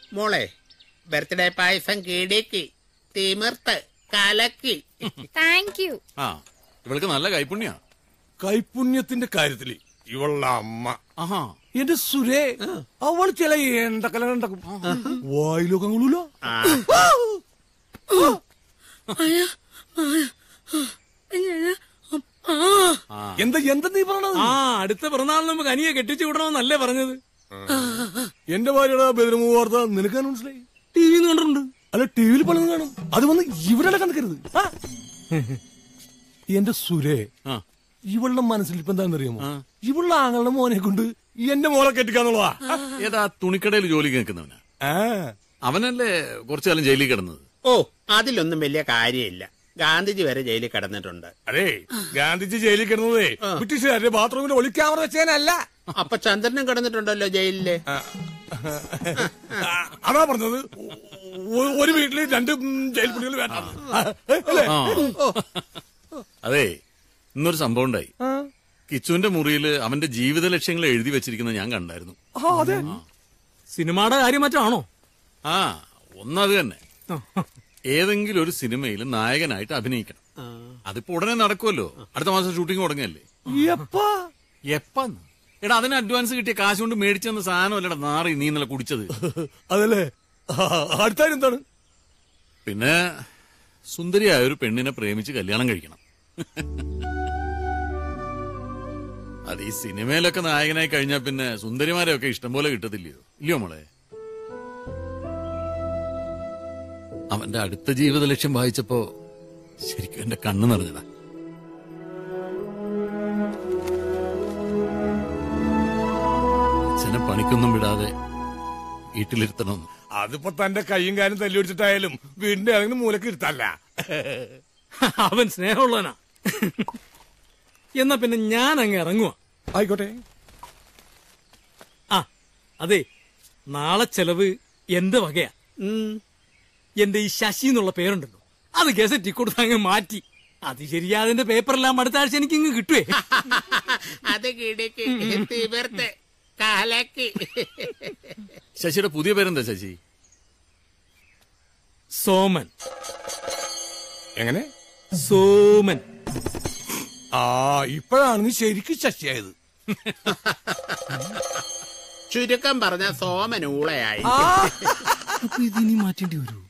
മോളെ ബർത്ത്ഡേ പായസം കീടിക്ക് തിമിർത്ത് കലക്കി thank you ആ ഇവൾക്ക് നല്ല കൈപ്പുണ്യാ കൈപുണ്യത്തിന്റെ കാര്യത്തില് ഇവളുടെ അമ്മ ആഹാ എന്റെ സുരേ അവൾ ചില എണ്ടക്കല ഉണ്ടാക്കും വായിലൊക്കെ കൊള്ളൂലോ എന്താ എന്താ നീ പറഞ്ഞത് ആ അടുത്ത പിറന്നാളിന് നമുക്ക് അനിയെ കെട്ടിച്ചു വിടണമെന്നല്ലേ പറഞ്ഞത് എന്റെ ഭാര്യയുടെ ബെദർമൂ വാർത്ത നിനക്ക് മനസ്സിലായി ടി വി കണ്ടിട്ടുണ്ട് അല്ല ടിവിയിൽ പലതും കാണും അത് വന്ന് ഇവിടെ കണക്കരുത് ആ. എന്റെ സുരേ ആ ഇവളുടെ മനസ്സിൽ ഇപ്പൊ എന്താണെന്നറിയാമോ ഇവളുടെ ആങ്ങളുടെ മോനെ കൊണ്ട് എന്റെ മോളെ കെട്ടിക്കാന്നുള്ളതാ ഏതാ തുണിക്കടയിൽ ജോലിക്ക് നിൽക്കുന്നവനാ ആ അവനല്ലേ കുറച്ചു കാലം ജയിലിൽ കിടന്നത് ഓ അതിലൊന്നും വലിയ കാര്യമില്ല ഗാന്ധിജി വരെ ജയിലിൽ കിടന്നിട്ടുണ്ട് അതെ ഗാന്ധിജി ജയിലിൽ കിടന്നതേ ബ്രിട്ടീഷുകാരുടെ ബാത്റൂമിൽ ഒളിക്യാമറ വെച്ചേനല്ല അപ്പൊ ചന്ദ്രനും കിടന്നിട്ടുണ്ടല്ലോ ജയിലില് ആ, അതാ പറഞ്ഞത് ഒ- ഒരു വീട്ടില് രണ്ട് ഉം, ജയിൽ പുള്ളികൾ വേണ്ട ആ, ഏ, അല്ലേ? ആ അതെ ഇന്നൊരു സംഭവം ഉണ്ടായി കിച്ചുവിന്റെ മുറിയിൽ അവന്റെ ജീവിത ലക്ഷ്യങ്ങൾ എഴുതി വെച്ചിരിക്കുന്നത് ഞാൻ കണ്ടായിരുന്നു ആ, അതെ സിനിമയുടെ കാര്യം മറ്റാണോ ആ ഒന്നത് തന്നെ ഏതെങ്കിലും ഒരു സിനിമയിൽ നായകനായിട്ട് അഭിനയിക്കണം അതിപ്പോ ഉടനെ നടക്കുമല്ലോ അടുത്ത മാസം ഷൂട്ടിംഗ് തുടങ്ങിയല്ലേ എപ്പാ എപ്പാന്ന് എടാ അതിന് അഡ്വാൻസ് കിട്ടിയ കാശ് കൊണ്ട് മേടിച്ചെന്ന സാധനം അല്ലടാ നാറി നീ ഇന്നലെ കുടിച്ചത് അതല്ലേ ആ, അടുത്ത കാര്യം എന്താണ് പിന്നെ സുന്ദരിയായ ഒരു പെണ്ണിനെ പ്രേമിച്ച് കല്യാണം കഴിക്കണം അത് ഈ സിനിമയിലൊക്കെ നായകനായി കഴിഞ്ഞാൽ പിന്നെ സുന്ദരിമാരെയൊക്കെ ഇഷ്ടം പോലെ കിട്ടത്തില്ലയോ ഇല്ലയോ മോളെ അവന്റെ അടുത്ത ജീവിത ലക്ഷ്യം വായിച്ചപ്പോ ശരിക്കും എന്റെ കണ്ണ് നിറഞ്ഞതാ അച്ഛനെ പണിക്കൊന്നും വിടാതെ വീട്ടിലിരുത്തണമെന്ന് അതിപ്പോ തന്റെ കൈയും കാലും തല്ലി ഒടിച്ചിട്ടായാലും വീടിന്റെ ഏതെങ്കിലും മൂലക്ക് ഇരുത്തല്ല അവൻ സ്നേഹമുള്ളവനാ എന്നാ പിന്നെ ഞാൻ അങ്ങ് ഇറങ്ങുക ആയിക്കോട്ടെ ആ അതെ നാളെ ചെലവ് എന്റെ വകയാ ഉം. എന്റെ ഈ ശശി എന്നുള്ള പേരുണ്ടല്ലോ അത് ഗസറ്റി കൊടുത്ത് അങ്ങ് മാറ്റി അത് ശരിയാ അതിന്റെ പേപ്പറെല്ലാം അടുത്ത ആഴ്ച എനിക്ക് ഇങ്ങ് കിട്ടുവേ അത് കിടിക്ക് തിമിർത്ത് കലക്കി ശശിയുടെ പുതിയ പേരെന്താ ശശി സോമൻ എങ്ങനെ സോമൻ ആ ഇപ്പോഴാണ് നീ ശരിക്കും ശശിയായത് ചുരുക്കം പറഞ്ഞ സോമൻ ഊളയായി അപ്പൊ ഇതിനി മാറ്റേണ്ടി വരൂ